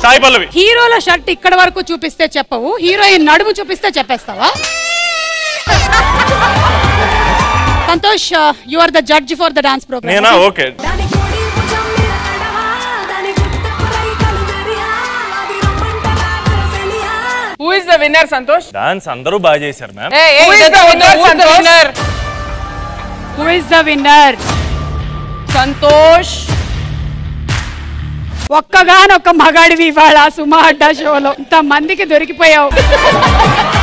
సాయి పల్లవి హీరోల షర్ట్ ఇక్కడ వరకు చూపిస్తే చెప్పవు హీరోయిన్ నడుము చూపిస్తే చెప్పేస్తావా Santosh you are the judge for the dance programme నేనా okay who is the winner Santosh dance అందరూ బాగా చేశారు ma'am Who is the winner, సంతోష్? Who is the winner Santosh ఒక్కగానొక్క మగాడివి ఇవాళ సుమా అడ్డా షోలో ఇంత మందికి దొరికిపోయావు